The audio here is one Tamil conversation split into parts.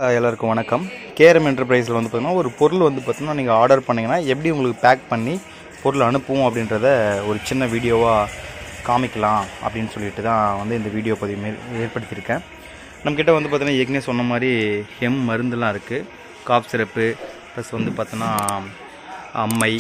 அஹ் எல்லாருக்கும் வணக்கம் கேரம் என்டர்பிரைஸில் வந்து பார்த்தீங்கன்னா ஒரு பொருள் வந்து பார்த்தீங்கன்னா நீங்கள் ஆர்டர் பண்ணிங்கன்னா எப்படி உங்களுக்கு பேக் பண்ணி பொருள் அனுப்புவோம் அப்படின்றத ஒரு சின்ன வீடியோவாக காமிக்கலாம் அப்படின்னு சொல்லிட்டு தான் வந்து இந்த வீடியோ பதிவு மே ஏற்படுத்தியிருக்கேன் நம்மக்கிட்ட வந்து பார்த்தீங்கன்னா ஏற்கனவே சொன்ன மாதிரி ஹெம் மருந்துலாம் இருக்குது காப் சிறப்பு ப்ளஸ் வந்து பார்த்தோன்னா அம்மை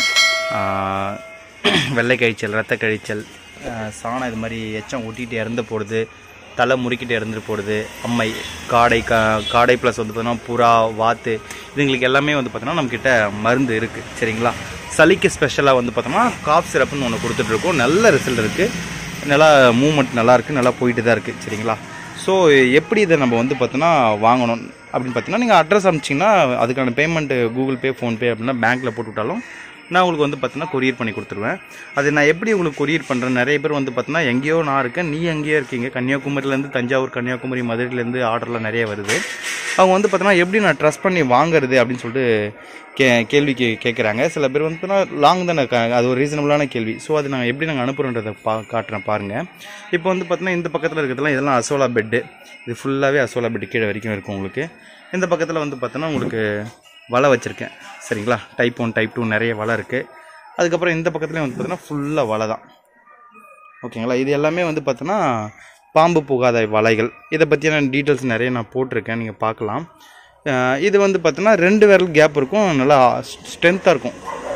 ஆஹ், வெள்ளை கழிச்சல் ரத்த கழிச்சல் ஆஹ், சாணம் இது மாதிரி எச்சம் ஒட்டிட்டு இறந்து போடுது தலை முறுக்கிட்டு இறந்துட்டு போடுது அம்மை காடை கா காடை ப்ளஸ் வந்து பார்த்தீங்கன்னா புறா வாத்து இதுங்களுக்கு எல்லாமே வந்து பார்த்தோன்னா நம்மக்கிட்ட மருந்து இருக்குது சரிங்களா சளிக்கு ஸ்பெஷலாக வந்து பார்த்தோம்னா காஃப் சிரப்புன்னு ஒன்று கொடுத்துட்ருக்கோம் நல்ல ரிசல்ட் இருக்குது நல்லா மூமெண்ட் நல்லா இருக்குது நல்லா போயிட்டு தான் இருக்குது சரிங்களா ஸோ எப்படி இதை நம்ம வந்து பார்த்தோன்னா வாங்கணும் அப்படின்னு பார்த்தீங்கன்னா நீங்கள் அட்ரஸ் அனுப்பிச்சிங்கன்னா அதுக்கான பேமெண்ட்டு கூகுள் பே ஃபோன்பே அப்படின்னா பேங்க்கில் போட்டு விட்டாலும் நான் உங்களுக்கு வந்து பார்த்தீங்கன்னா கொரியர் பண்ணி கொடுத்துருவேன் அது நான் எப்படி உங்களுக்கு கொரியர் பண்ணுறேன் நிறைய பேர் வந்து பார்த்தீங்கன்னா எங்கேயோ நான் இருக்கேன் நீ எங்கேயோ இருக்கீங்க கன்னியாகுமரியிலேருந்து தஞ்சாவூர் கன்னியாகுமரி மதுரையிலேருந்து ஆர்டர்லாம் நிறைய வருது அவங்க வந்து பார்த்தீங்கன்னா எப்படி நான் ட்ரஸ்ட் பண்ணி வாங்குறது அப்படின்னு சொல்லிட்டு கே கேள்வி கே கேட்குறாங்க சில பேர் வந்து பார்த்தீங்கன்னா லாங் தானே க- அது ஒரு ரீசனபிளான கேள்வி ஸோ அது நாங்கள் எப்படி நாங்கள் அனுப்புகிறோன்றதை பா காட்டுறேன் பாருங்கள் இப்போ வந்து பார்த்தீங்கன்னா இந்த பக்கத்தில் இருக்கிறதுலாம் இதெல்லாம் அசோலா பெட்டு இது ஃபுல்லாகவே அசோலா பெட்டு கீழே வரைக்கும் இருக்கும் உங்களுக்கு இந்த பக்கத்தில் வந்து பார்த்தோன்னா உங்களுக்கு வலை வச்சுருக்கேன் சரிங்களா டைப் ஒன் டைப் டூ நிறைய வலை இருக்குது அதுக்கப்புறம் இந்த பக்கத்துலேயும் வந்து பார்த்தீங்கன்னா ஃபுல்லாக வலை தான் ஓகேங்களா இது எல்லாமே வந்து பார்த்தோன்னா பாம்பு புகாத வலைகள் இதை பற்றியான டீட்டெயில்ஸ் நிறைய நான் போட்டிருக்கேன் நீங்கள் பார்க்கலாம் அஹ் இது வந்து பார்த்தோன்னா ரெண்டு விரல் கேப் இருக்கும் நல்லா ஸ்ட்ரென்த்தாக இருக்கும்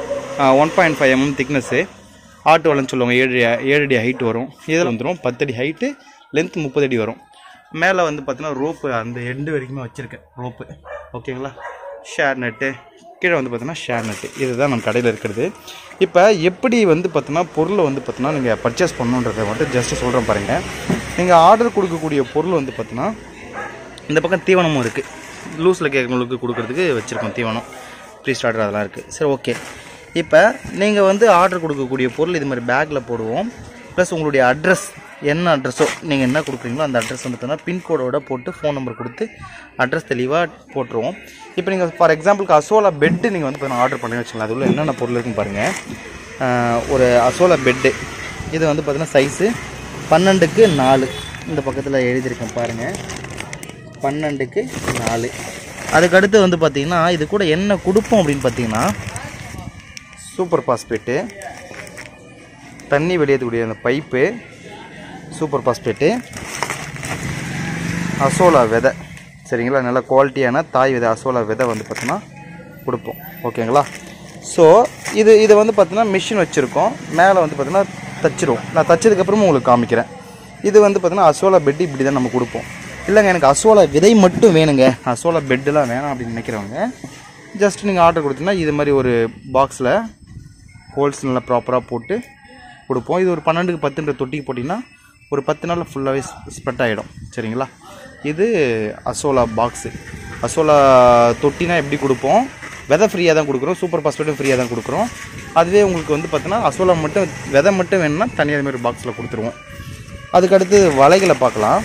one point five MM thickness ஆட்டு வலைன்னு சொல்லுவாங்க ஏழு ஏழு அடி ஹைட் வரும் இதில் வந்துடும் பத்தடி ஹைட்டு லென்த் முப்பது அடி வரும் மேலே வந்து பார்த்தீங்கன்னா ரோப்பு அந்த எண்டு வரைக்குமே வச்சுருக்கேன் ரோப்பு ஓகேங்களா ஷேர் நெட்டு கீழே வந்து பார்த்தீங்கன்னா ஷேர் நெட்டு இதுதான் நம்ம கடையில் இருக்கிறது இப்போ எப்படி வந்து பார்த்தோன்னா பொருளை வந்து பார்த்தோன்னா நீங்கள் பர்ச்சேஸ் பண்ணணுன்றதை மட்டும் ஜஸ்ட்டு சொல்கிறேன் பாருங்கள் நீங்கள் ஆர்டர் கொடுக்கக்கூடிய பொருள் வந்து பார்த்தோன்னா இந்த பக்கம் தீவனமும் இருக்குது லூஸில் கேட்குறவங்களுக்கு கொடுக்குறதுக்கு வச்சுருக்கோம் தீவனம் ப்ரீ ஸ்டார்டர் அதெல்லாம் இருக்குது சரி ஓகே இப்போ நீங்கள் வந்து ஆர்டர் கொடுக்கக்கூடிய பொருள் இது மாதிரி பேக்கில் போடுவோம் ப்ளஸ் உங்களுடைய அட்ரஸ் என்ன அட்ரஸோ நீங்கள் என்ன கொடுக்குறீங்களோ அந்த அட்ரஸ் வந்து பார்த்தீங்கன்னா பின்கோடோட போட்டு ஃபோன் நம்பர் கொடுத்து அட்ரஸ் தெளிவாக போட்டுருவோம் இப்போ நீங்கள் ஃபார் எக்ஸாம்பிளுக்கு அசோலா பெட்டு நீங்கள் வந்து பார்த்தீங்கன்னா ஆர்டர் பண்ணி வச்சுக்கலாம் அது உள்ள என்னென்ன பொருள் இருக்குன்னு பாருங்கள் ஒரு அசோலா பெட்டு இது வந்து பார்த்தீங்கன்னா சைஸு பன்னெண்டுக்கு நாலு இந்த பக்கத்தில் எழுதியிருக்கேன் பாருங்கள் பன்னெண்டுக்கு நாலு அதுக்கடுத்து வந்து பார்த்தீங்கன்னா இது கூட என்ன கொடுப்போம் அப்படின்னு பார்த்தீங்கன்னா சூப்பர் பாஸ்பேட்டு தண்ணி வெளியேற்றக்கூடிய அந்த பைப்பு சூப்பர் பாஸ்பேட்டு அசோலா விதை சரிங்களா நல்ல குவாலிட்டியான தாய் விதை அசோலா விதை வந்து பார்த்தீங்கன்னா கொடுப்போம் ஓகேங்களா ஸோ இது இது வந்து பார்த்தீங்கன்னா மிஷின் வச்சுருக்கோம் மேலே வந்து பார்த்தீங்கன்னா தச்சிருவோம் நான் தச்சதுக்கப்புறமும் உங்களுக்கு காமிக்கிறேன் இது வந்து பார்த்தீங்கன்னா அசோலா பெட்டு இப்படி தான் நம்ம கொடுப்போம் இல்லைங்க எனக்கு அசோலா விதை மட்டும் வேணுங்க அசோலா பெட்டுலாம் வேணாம் அப்படின்னு நினைக்கிறவங்க ஜஸ்ட் நீங்கள் ஆர்டர் கொடுத்தீங்கன்னா இது மாதிரி ஒரு பாக்ஸில் ஹோல்ஸ் நல்லா ப்ராப்பராக போட்டு கொடுப்போம் இது ஒரு பன்னெண்டுக்கு பத்துன்ற தொட்டிக்கு போட்டிங்கன்னா ஒரு பத்து நாளில் ஃபுல்லாகவே ஸ்ப்ரெட் ஆகிடும் சரிங்களா இது அசோலா பாக்ஸு அசோலா தொட்டினா எப்படி கொடுப்போம் விதை ஃப்ரீயாக தான் கொடுக்குறோம் சூப்பர் பாஸ்பேட்டும் ஃப்ரீயாக தான் கொடுக்குறோம் அதுவே உங்களுக்கு வந்து பார்த்தோன்னா அசோலா மட்டும் விதை மட்டும் வேணும்னா தனியாக மாதிரி பாக்ஸில் கொடுத்துருவோம் அதுக்கடுத்து வலைகளை பார்க்கலாம்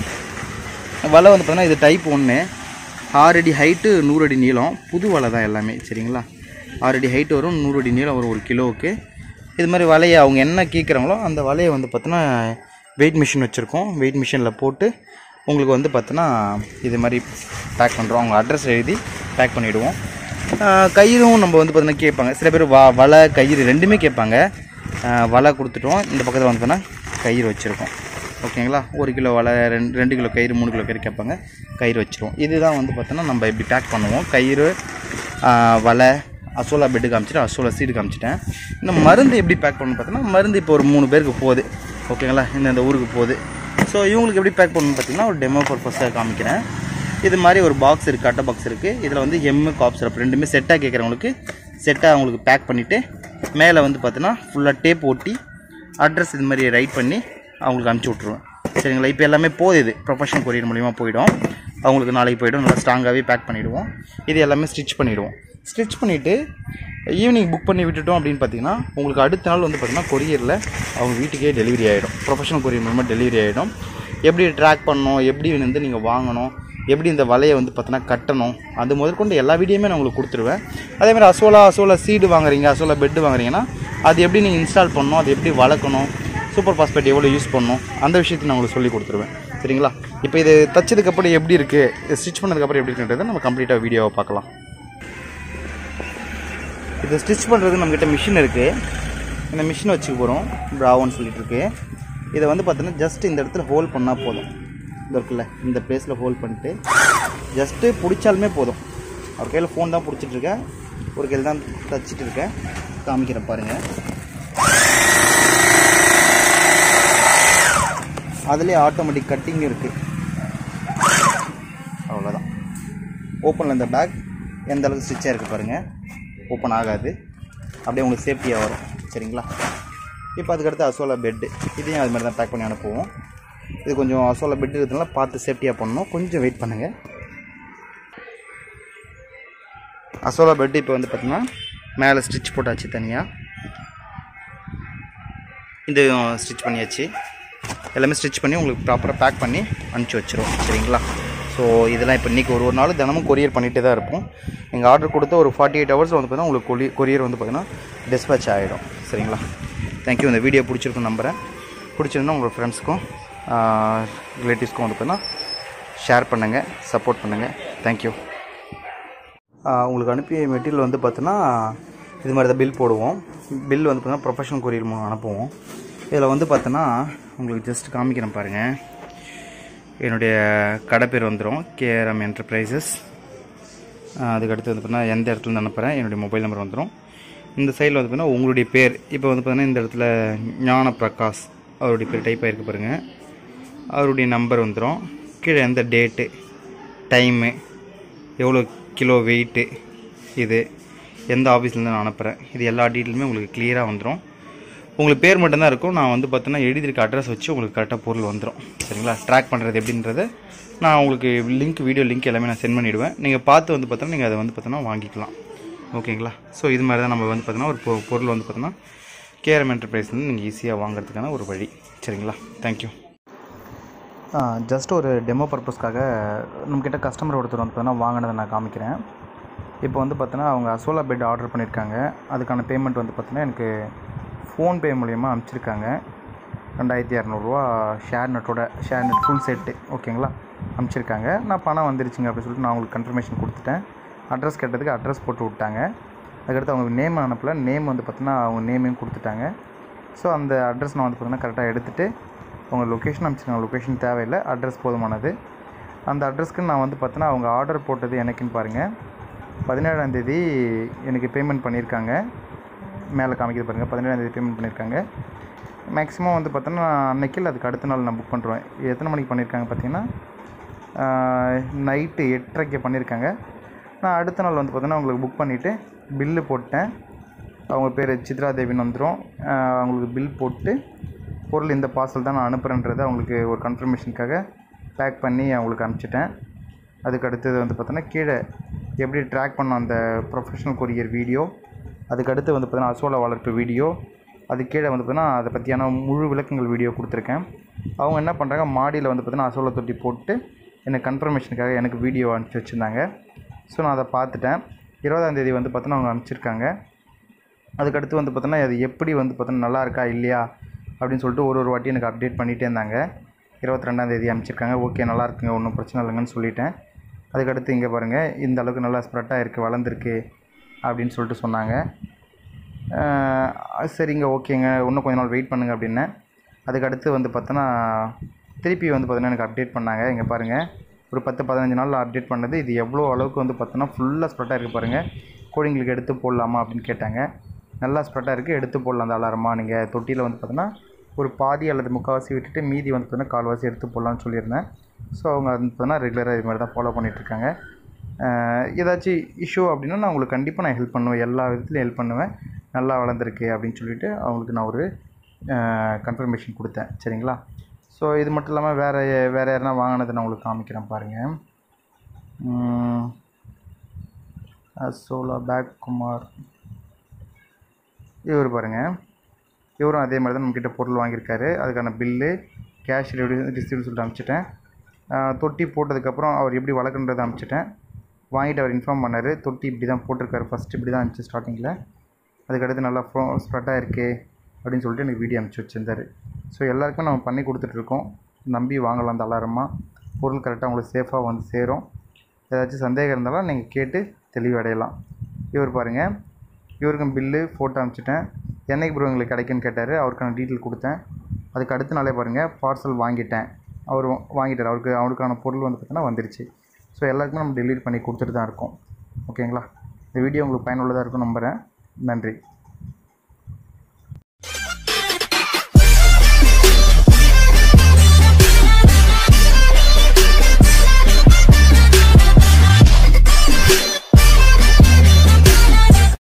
வலை வந்து பார்த்தீங்கன்னா இது டைப் ஒன்று ஆறு அடி ஹைட்டு நூறு அடி நீளம் புது வலை தான் எல்லாமே சரிங்களா ஆறு அடி ஹைட் வரும் நூறு அடி நீளம் வரும் ஒரு கிலோவுக்கு இது மாதிரி வலையை அவங்க என்ன கேட்குறாங்களோ அந்த வலையை வந்து பார்த்தோன்னா வெயிட் மிஷின் வச்சுருக்கோம் வெயிட் மிஷினில் போட்டு உங்களுக்கு வந்து பார்த்தோன்னா இது மாதிரி பேக் பண்ணுறோம் அவங்க அட்ரஸ் எழுதி பேக் பண்ணிவிடுவோம் கயிறும் நம்ம வந்து பார்த்தோன்னா கேட்பாங்க சில பேர் வா வலை கயிறு ரெண்டுமே கேட்பாங்க ஆஹ் வலை கொடுத்துட்டோம் இந்த பக்கத்தில் வந்து பார்த்தோன்னா கயிறு வச்சுருக்கோம் ஓகேங்களா ஒரு கிலோ வலை ரெண்டு ரெண்டு கிலோ கயிறு மூணு கிலோ கயிறு கேட்பாங்க கயிறு வச்சிருவோம் இதுதான் வந்து பார்த்தோன்னா நம்ம இப்படி பேக் பண்ணுவோம் கயிறு ஆஹ் வலை அசோலா பெட்டு காமிச்சிட்டு அசோலா சீடு காமிச்சிட்டேன் இந்த மருந்து எப்படி பேக் பண்ணணும் பார்த்தோன்னா மருந்து இப்போ ஒரு மூணு பேருக்கு போகுது ஓகேங்களா இந்த இந்த ஊருக்கு போகுது ஸோ இவங்களுக்கு எப்படி பேக் பண்ணணும்னு பார்த்தீங்கன்னா ஒரு டெமோ பர்பஸாக காமிக்கிறேன் இது மாதிரி ஒரு பாக்ஸ் இருக்குது அட்டை பாக்ஸ் இருக்குது இதில் வந்து எம்மு காப் சிரப் ரெண்டுமே செட்டாக கேட்குறவங்களுக்கு செட்டாக அவங்களுக்கு பேக் பண்ணிவிட்டு மேலே வந்து பார்த்தீங்கன்னா ஃபுல்லாக டேப் ஒட்டி அட்ரஸ் இது மாதிரி ரைட் பண்ணி அவங்களுக்கு அனுப்பிச்சி விட்ருவேன் சரிங்களா இப்போ எல்லாமே போகுது இது ப்ரொஃபஷனல் கொரியர் மூலிமா போயிடும் அவங்களுக்கு நாளைக்கு போயிடும் நல்லா ஸ்ட்ராங்காகவே பேக் பண்ணிவிடுவோம் இது எல்லாமே ஸ்டிச் பண்ணிவிடுவோம் ஸ்டிச் பண்ணிவிட்டு ஈவினிங் புக் பண்ணி விட்டுட்டோம் அப்படின்னு பார்த்தீங்கன்னா உங்களுக்கு அடுத்த நாள் வந்து பார்த்தீங்கன்னா கொரியரில் அவங்க வீட்டுக்கே டெலிவரி ஆகிடும் ப்ரொஃபஷனல் கொரியர் மூலமாக டெலிவரி ஆகிடும் எப்படி ட்ராக் பண்ணணும் எப்படி வந்து நீங்கள் வாங்கணும் எப்படி இந்த வலையை வந்து பார்த்தீங்கன்னா கட்டணும் அது முதற்கொண்டு எல்லா வீடியோமே நான் உங்களுக்கு கொடுத்துருவேன் அதே மாதிரி அசோலா அசோலா சீடு வாங்குறீங்க அசோலா பெட்டு வாங்குறீங்கன்னா அது எப்படி நீங்கள் இன்ஸ்டால் பண்ணணும் அது எப்படி வளர்க்கணும் சூப்பர் பாஸ்பேட் எவ்வளோ யூஸ் பண்ணணும் அந்த விஷயத்தை நான் உங்களுக்கு சொல்லி கொடுத்துருவேன் சரிங்களா இப்போ இது தச்சதுக்கப்புறம் எப்படி இருக்குது ஸ்டிச் பண்ணதுக்கப்புறம் எப்படி இருக்குன்றதை நம்ம கம்ப்ளீட்டாக வீடியோவை பார்க்கலாம் இது ஸ்டிச் பண்ணுறதுக்கு நம்மக்கிட்ட மிஷின் இருக்குது இந்த மிஷினை வச்சுக்க போகிறோம் ப்ராவோன்னு சொல்லிட்டு இருக்கு இதை வந்து பார்த்தோன்னா ஜஸ்ட் இந்த இடத்துல ஹோல்ட் பண்ணால் போதும் இந்த இருக்குல்ல இந்த பிளேஸில் ஹோல்ட் பண்ணிட்டு ஜஸ்ட்டு பிடிச்சாலுமே போதும் அவர் கையில் ஃபோன் தான் பிடிச்சிட்டு இருக்கேன் ஒரு கையில் தான் தச்சிட்டு இருக்கேன் காமிக்கிறேன் பாருங்கள் அதுலேயே ஆட்டோமேட்டிக் கட்டிங் இருக்குது அவ்வளோதான் ஓப்பனில் இந்த பேக் எந்த அளவுக்கு ஸ்டிச்சாக இருக்குது பாருங்கள் ஓப்பன் ஆகாது அப்படியே உங்களுக்கு சேஃப்டியாக வரும் சரிங்களா இப்போ அதுக்கடுத்து அசோலா பெட்டு இதையும் அது மாதிரி தான் பேக் பண்ணி அனுப்புவோம் இது கொஞ்சம் அசோலா பெட் இருக்கிறதுனால பார்த்து சேஃப்டியாக பண்ணணும் கொஞ்சம் வெயிட் பண்ணுங்கள் அசோலா பெட்டு இப்போ வந்து பார்த்தீங்கன்னா மேலே ஸ்டிச் போட்டாச்சு தனியாக இது ஸ்டிச் பண்ணியாச்சு எல்லாமே ஸ்டிச் பண்ணி உங்களுக்கு ப்ராப்பராக பேக் பண்ணி அனுப்பிச்சி வச்சிரும் சரிங்களா ஸோ இதெல்லாம் இப்போ இன்றைக்கி ஒரு ஒரு நாள் தினமும் கொரியர் பண்ணிகிட்டே தான் இருப்போம் நீங்கள் ஆர்டர் கொடுத்த ஒரு ஃபார்ட்டி எயிட் ஹவர்ஸ் வந்து பார்த்தீங்கன்னா உங்களுக்கு கொரி கொரியர் வந்து பார்த்தீங்கன்னா டிஸ்பேச் ஆகிடும் சரிங்களா தேங்க்யூ இந்த வீடியோ பிடிச்சிருக்கும் நம்புகிறேன் பிடிச்சிருந்தா உங்கள் ஃப்ரெண்ட்ஸ்க்கும் ரிலேட்டிவ்ஸ்க்கும் வந்து பார்த்தீங்கன்னா ஷேர் பண்ணுங்கள் சப்போர்ட் பண்ணுங்கள் தேங்க்யூ உங்களுக்கு அனுப்பிய மெட்டீரியல் வந்து பார்த்தீங்கன்னா இது மாதிரி தான் பில் போடுவோம் பில் வந்து பார்த்தீங்கன்னா ப்ரொஃபஷனல் கொரியர் மூலம் அனுப்புவோம் இதில் வந்து பார்த்தோன்னா உங்களுக்கு ஜஸ்ட் காமிக்கிறேன் பாருங்கள் என்னுடைய கடை பேர் வந்துடும் கேஆர்எம் என்டர்பிரைசஸ் அதுக்கடுத்து வந்து பார்த்தீங்கன்னா எந்த இடத்துல இருந்து அனுப்புகிறேன் என்னுடைய மொபைல் நம்பர் வந்துடும் இந்த சைடில் வந்து பார்த்தீங்கன்னா உங்களுடைய பேர் இப்போ வந்து பார்த்தீங்கன்னா இந்த இடத்துல ஞான பிரகாஷ் அவருடைய பேர் டைப் ஆகிருக்கு பாருங்கள் அவருடைய நம்பர் வந்துடும் கீழே எந்த டேட்டு டைமு எவ்வளோ கிலோ வெயிட்டு இது எந்த ஆஃபீஸ்லேருந்து நான் அனுப்புகிறேன் இது எல்லா டீட்டெயிலுமே உங்களுக்கு கிளியராக வந்துடும் உங்களுக்கு பேர் மட்டும்தான் இருக்கும் நான் வந்து பார்த்தீங்கன்னா எழுதியிருக்க அட்ரஸ் வச்சு உங்களுக்கு கரெக்டாக பொருள் வந்துடும் சரிங்களா ட்ராக் பண்ணுறது எப்படின்றத நான் உங்களுக்கு லிங்க் வீடியோ லிங்க் எல்லாமே நான் சென்ட் பண்ணிவிடுவேன் நீங்கள் பார்த்து வந்து பார்த்தோன்னா நீங்கள் அதை வந்து பார்த்தோன்னா வாங்கிக்கலாம் ஓகேங்களா ஸோ இது மாதிரி தான் நம்ம வந்து பார்த்தோன்னா ஒரு பொ- பொருள் வந்து பார்த்தோன்னா கேஆர்எம் என்டர்பிரைஸ் வந்து நீங்கள் ஈஸியாக வாங்குறதுக்கான ஒரு வழி சரிங்களா தேங்க்யூ ஜஸ்ட் ஒரு டெமோ பர்பஸ்க்காக நம்மக்கிட்ட கஸ்டமர் ஒருத்தர் வந்து பார்த்தீங்கன்னா வாங்கினதை நான் காமிக்கிறேன் இப்போ வந்து பார்த்தோன்னா அவங்க அசோலா பெட் ஆர்டர் பண்ணியிருக்காங்க அதுக்கான பேமெண்ட் வந்து பார்த்தீங்கன்னா எனக்கு ஃபோன்பே மூலயமா அனுப்பிச்சிருக்காங்க ரெண்டாயிரத்தி இரநூறுவா ஷேர் நெட்டோட ஷேர் நெட் ஃபுல் செட்டு ஓகேங்களா அனுப்பிச்சிருக்காங்க நான் பணம் வந்துருச்சுங்க அப்படின்னு சொல்லிட்டு நான் அவங்களுக்கு கன்ஃபர்மேஷன் கொடுத்துட்டேன் அட்ரஸ் கேட்டதுக்கு அட்ரஸ் போட்டு விட்டாங்க அதுக்கடுத்து அவங்க நேம் அனுப்பல நேம் வந்து பார்த்தீங்கன்னா அவங்க நேமையும் கொடுத்துட்டாங்க ஸோ அந்த அட்ரஸ் நான் வந்து பார்த்தீங்கன்னா கரெக்டாக எடுத்துகிட்டு அவங்க லொக்கேஷன் அனுப்பிச்சிருக்காங்க லொக்கேஷன் தேவையில்லை அட்ரஸ் போதுமானது அந்த அட்ரஸ்க்கு நான் வந்து பார்த்தோன்னா அவங்க ஆர்டர் போட்டது எனக்குன்னு பாருங்கள் பதினேழாம் தேதி எனக்கு பேமெண்ட் பண்ணியிருக்காங்க மேலே காமிக்கிறது பாருங்கள் பதினேழாம் தேதி பேமெண்ட் பண்ணியிருக்காங்க மேக்ஸிமம் வந்து பார்த்தோன்னா அன்னைக்கு இல்லை அதுக்கு அடுத்த நாள் நான் புக் பண்ணுறேன் எத்தனை மணிக்கு பண்ணியிருக்காங்க பார்த்தீங்கன்னா நைட்டு எட்டரைக்கு பண்ணியிருக்காங்க நான் அடுத்த நாள் வந்து பார்த்தோன்னா உங்களுக்கு புக் பண்ணிவிட்டு பில்லு போட்டேன் அவங்க பேர் சித்ரா தேவின்னு வந்துடும் அவங்களுக்கு பில் போட்டு பொருள் இந்த பார்சல் தான் நான் அனுப்புகிறேன்றதை அவங்களுக்கு ஒரு கன்ஃபர்மேஷனுக்காக பேக் பண்ணி அவங்களுக்கு அனுப்பிச்சிட்டேன் அதுக்கு அடுத்தது வந்து பார்த்தோன்னா கீழே எப்படி ட்ராக் பண்ண அந்த ப்ரொஃபஷனல் கொரியர் வீடியோ அதுக்கு அடுத்து வந்து பார்த்தீங்கன்னா அசோலா வளர்ப்பு வீடியோ அது கீழே வந்து பார்த்தீங்கன்னா அதை பற்றியான முழு விளக்கங்கள் வீடியோ கொடுத்துருக்கேன் அவங்க என்ன பண்ணுறாங்க மாடியில் வந்து பார்த்தீங்கன்னா அசோலா தொட்டி போட்டு எனக்கு கன்ஃபர்மேஷனுக்காக எனக்கு வீடியோ அனுப்பிச்சி வச்சுருந்தாங்க ஸோ நான் அதை பார்த்துட்டேன் இருபதாம் தேதி வந்து பார்த்தோன்னா அவங்க அனுப்பிச்சிருக்காங்க அதுக்கடுத்து வந்து பார்த்தோன்னா அது எப்படி வந்து பார்த்தோன்னா நல்லா இருக்கா இல்லையா அப்படின்னு சொல்லிட்டு ஒரு ஒரு வாட்டி எனக்கு அப்டேட் பண்ணிகிட்டே இருந்தாங்க இருபத்தி ரெண்டாந்தேதி அனுப்பிச்சிருக்காங்க ஓகே நல்லா இருக்குங்க ஒன்றும் பிரச்சனை இல்லைங்கன்னு சொல்லிட்டேன் அதுக்கடுத்து இங்கே பாருங்கள் இந்த அளவுக்கு நல்லா ஸ்ப்ரெட்டாக இருக்குது வளர்ந்துருக்கு அப்படின்னு சொல்லிட்டு சொன்னாங்க ஆஹ் சரிங்க ஓகேங்க இன்னும் கொஞ்ச நாள் வெயிட் பண்ணுங்க அப்படின்னேன் அதுக்கடுத்து வந்து பார்த்தோன்னா திருப்பி வந்து பார்த்தோன்னா எனக்கு அப்டேட் பண்ணாங்க இங்கே பாருங்கள் ஒரு பத்து பதினஞ்சு நாளில் அப்டேட் பண்ணது இது எவ்வளோ அளவுக்கு வந்து பார்த்தோன்னா ஃபுல்லாக ஸ்ப்ரெட்டாக இருக்குது பாருங்கள் கோழிங்களுக்கு எடுத்து போடலாமா அப்படின்னு கேட்டாங்க நல்லா ஸ்ப்ரெட்டாக இருக்குது எடுத்து போடலாம் அந்த அலாரமா நீங்கள் தொட்டியில் வந்து பார்த்தோன்னா ஒரு பாதி அல்லது முக்கால்வாசி விட்டுட்டு மீதி வந்து பார்த்தோன்னா கால்வாசி எடுத்து போடலாம்னு சொல்லியிருந்தேன் ஸோ அவங்க வந்து பார்த்தோன்னா ரெகுலராக இது மாதிரி தான் ஃபாலோ பண்ணிகிட்ருக்காங்க ஏதாச்சும் இஷ்யூ அப்படின்னா நான் உங்களுக்கு கண்டிப்பாக நான் ஹெல்ப் பண்ணுவேன் எல்லா விதத்துலையும் ஹெல்ப் பண்ணுவேன் நல்லா வளர்ந்துருக்கு அப்படின்னு சொல்லிட்டு அவங்களுக்கு நான் ஒரு கன்ஃபர்மேஷன் கொடுத்தேன் சரிங்களா ஸோ இது மட்டும் இல்லாமல் வேறு வேறு யாருனா வாங்கினதை நான் உங்களுக்கு காமிக்கிறேன் பாருங்கள் சோலா பேக் குமார் இவர் பாருங்கள் இவரும் அதே மாதிரி தான் நம்மக்கிட்ட பொருள் வாங்கியிருக்காரு அதுக்கான பில்லு கேஷ் ரிசீவ்னு சொல்லிட்டு அனுப்பிச்சிட்டேன் ஆஹ் தொட்டி போட்டதுக்கப்புறம் அவர் எப்படி வளர்க்குன்றதை அனுப்பிச்சிட்டேன் வாங்கிட்டு அவர் இன்ஃபார்ம் பண்ணார் தொட்டி இப்படி தான் போட்டிருக்காரு ஃபஸ்ட்டு இப்படி தான் இருந்துச்சு ஸ்டார்டிங்கில் அதுக்கடுத்து நல்லா ஸ்ப்ரெட்டாக இருக்கே அப்படின்னு சொல்லிட்டு எனக்கு வீடியோ அனுப்பிச்சி வச்சிருந்தாரு ஸோ எல்லாருக்கும் நம்ம பண்ணி கொடுத்துட்ருக்கோம் நம்பி வாங்கலாம் தாராளமாக பொருள் கரெக்டாக உங்களுக்கு சேஃபாக வந்து சேரும் ஏதாச்சும் சந்தேகம் இருந்தாலும் நீங்கள் கேட்டு தெளிவடையலாம் இவர் பாருங்கள் இவருக்கும் பில்லு ஃபோட்டோ அனுப்பிச்சிட்டேன் என்னைக்கு ப்ரோ எங்களுக்கு கிடைக்குன்னு கேட்டார் அவருக்கான டீட்டெயில் கொடுத்தேன் அதுக்கு அடுத்த நாளே பாருங்கள் பார்சல் வாங்கிட்டேன் அவர் வா- வாங்கிட்டார் அவருக்கு அவருக்கான பொருள் வந்து பார்த்தீங்கன்னா வந்துருச்சு ஸோ எல்லாருக்குமே நம்ம டெலிவரி பண்ணி கொடுத்துட்டு தான் இருக்கோம் ஓகேங்களா இந்த வீடியோ உங்களுக்கு பயனுள்ளதாக இருக்கும் நம்புகிறேன் நன்றி